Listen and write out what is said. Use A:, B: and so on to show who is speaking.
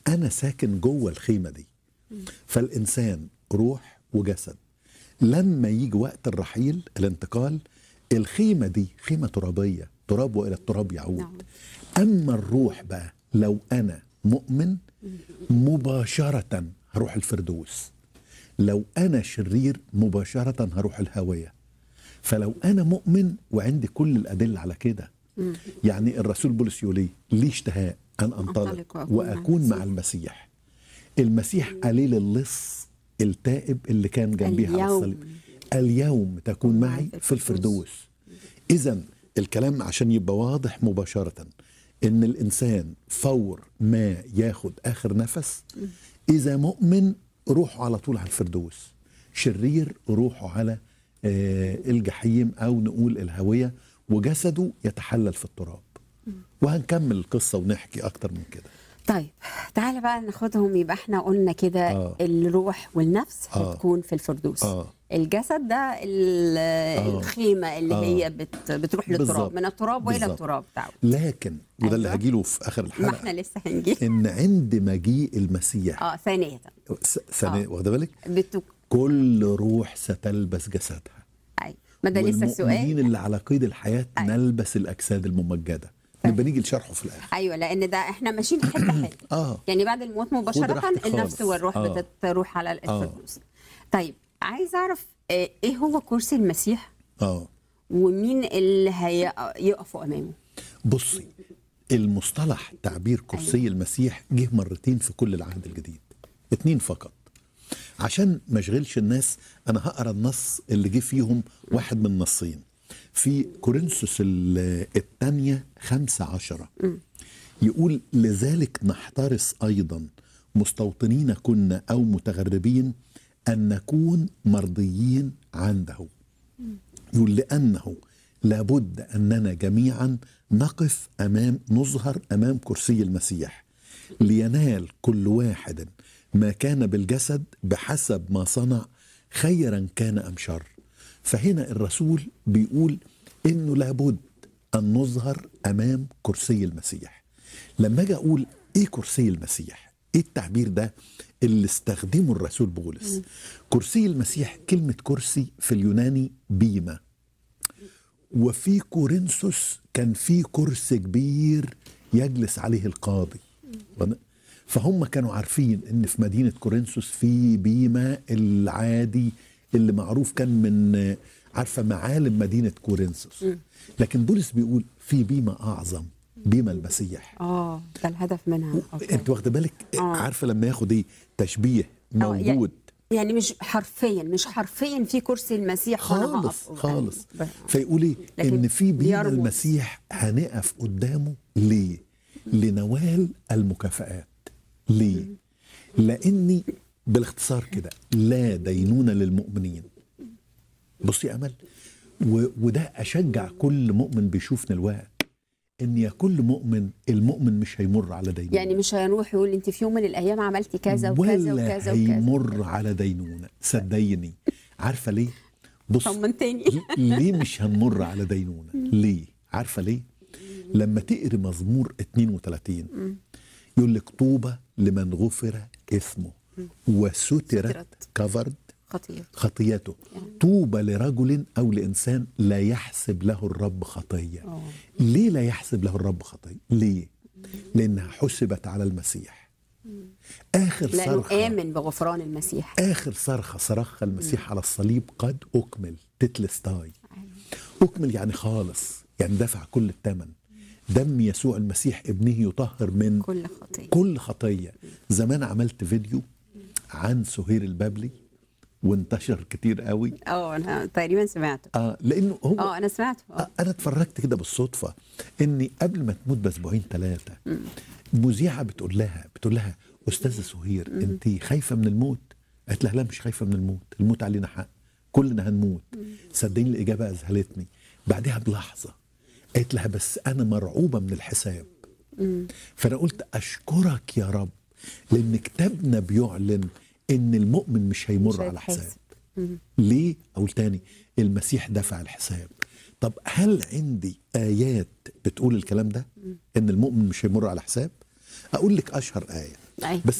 A: انا ساكن جوه الخيمه دي فالانسان روح وجسد لما يجي وقت الرحيل الانتقال الخيمه دي خيمه ترابيه تراب والى التراب يعود
B: نعم.
A: اما الروح بقى لو انا مؤمن مباشره هروح الفردوس لو انا شرير مباشره هروح الهاويه فلو انا مؤمن وعندي كل الادله على كده يعني الرسول بولس يقول ايه لي اشتهاء ان انطلق
B: أنطلق وأكون مع
A: واكون مع
B: المسيح.
A: المسيح المسيح قليل اللص التائب اللي كان جنبيه على
B: اليوم.
A: الصليب اليوم تكون معي في الفردوس اذا الكلام عشان يبقى واضح مباشره ان الانسان فور ما ياخد اخر نفس اذا مؤمن روحه على طول على الفردوس شرير روحه على آه، الجحيم او نقول الهويه وجسده يتحلل في التراب وهنكمل القصه ونحكي اكتر من كده
B: طيب تعالى بقى ناخدهم يبقى احنا قلنا كده
A: آه.
B: الروح والنفس
A: آه.
B: هتكون في الفردوس
A: آه.
B: الجسد ده ال- الخيمه اللي
A: آه.
B: هي بت بتروح للتراب
A: بالظبط.
B: من التراب والى
A: بالظبط.
B: التراب تعود
A: لكن وده اللي
B: أيوة.
A: هجيله في اخر
B: ما
A: الحلقه
B: احنا لسه هنجي
A: ان عند مجيء المسيح
B: اه ثانيه
A: س- ثانية
B: آه.
A: واخده بالك
B: بتك...
A: كل روح ستلبس جسدها
B: أي. ما ده لسه
A: والمؤمنين
B: السؤال
A: اللي على قيد الحياه
B: أي.
A: نلبس الاجساد الممجده
B: طيب.
A: نبقى نيجي لشرحه في الاخر
B: ايوه لان ده احنا ماشيين حته حته
A: اه
B: يعني بعد الموت
A: خد
B: مباشره
A: راحتك
B: النفس
A: خالص.
B: والروح
A: آه.
B: بتروح على الفردوس طيب عايز اعرف آه، ايه هو كرسي المسيح
A: اه
B: ومين اللي هيقفوا امامه
A: بصي المصطلح تعبير كرسي المسيح جه مرتين في كل العهد الجديد اتنين فقط عشان ما اشغلش الناس انا هقرا النص اللي جه فيهم واحد من النصين في كورنثوس ال- الثانية خمسة عشرة يقول لذلك نحترس أيضا مستوطنين كنا أو متغربين أن نكون مرضيين عنده يقول لأنه لابد أننا جميعا نقف أمام نظهر أمام كرسي المسيح لينال كل واحد ما كان بالجسد بحسب ما صنع خيرا كان أم شر فهنا الرسول بيقول إنه لابد أن نظهر أمام كرسي المسيح لما أجي أقول إيه كرسي المسيح إيه التعبير ده اللي استخدمه الرسول بولس كرسي المسيح كلمة كرسي في اليوناني بيمة وفي كورنثوس كان في كرسي كبير يجلس عليه القاضي ون- فهم كانوا عارفين ان في مدينه كورنثوس في بيما العادي اللي معروف كان من عارفه معالم مدينه كورنثوس لكن بولس بيقول في بيما اعظم بيما المسيح
B: اه ده الهدف منها أوكي.
A: انت واخده بالك
B: آه.
A: عارفه لما ياخد ايه تشبيه
B: آه، يعني-
A: موجود
B: يعني مش حرفيا مش حرفيا في كرسي المسيح وأنا
A: خالص
B: هقف
A: خالص
B: ب-
A: فيقول ايه
B: لكن
A: ان في بينا
B: بيرمز.
A: المسيح هنقف قدامه ليه لنوال المكافآت ليه لاني بالاختصار كده لا دينونة للمؤمنين بصي يا امل و... وده اشجع كل مؤمن بيشوفنا الوقت ان يا كل مؤمن المؤمن مش هيمر على دينونة
B: يعني مش هيروح يقول انت في يوم من الايام عملتي كذا وكذا
A: ولا
B: وكذا وكذا
A: هيمر على دينونة صدقيني عارفه ليه بص
B: طمنتني
A: ليه مش هنمر على دينونة ليه عارفة ليه لما تقري مزمور 32 يقول لك طوبى لمن غفر اسمه وسترت
B: سترت.
A: كفرد
B: خطير
A: خطيته طوبى لرجل او لانسان لا يحسب له الرب خطيه
B: آه.
A: ليه لا يحسب له الرب خطيه ليه لانها حسبت على المسيح اخر
B: لانه
A: صرخه
B: امن بغفران المسيح
A: اخر صرخه صرخها المسيح على الصليب قد اكمل تتلستاي اكمل يعني خالص يعني دفع كل الثمن دم يسوع المسيح ابنه يطهر من
B: كل خطيه
A: كل خطيه زمان عملت فيديو عن سهير البابلي وانتشر كتير قوي
B: اه انا تقريبا سمعته
A: اه لانه هو
B: اه انا سمعته
A: آه،
B: اه
A: انا اتفرجت كده بالصدفه اني قبل ما تموت باسبوعين ثلاثه مذيعه بتقول لها بتقول لها استاذه سهير انت خايفه من الموت قالت لها لا مش خايفه من الموت الموت علينا حق كلنا هنموت صدقيني الاجابه اذهلتني بعدها بلحظه قالت لها بس انا مرعوبه من الحساب فانا قلت اشكرك يا رب لان كتابنا بيعلن ان المؤمن مش هيمر
B: مش
A: على
B: هيتحاسب.
A: حساب ليه اقول تاني المسيح دفع الحساب طب هل عندي ايات بتقول الكلام ده ان المؤمن مش هيمر على حساب اقول لك اشهر ايه
B: أيوة.
A: بس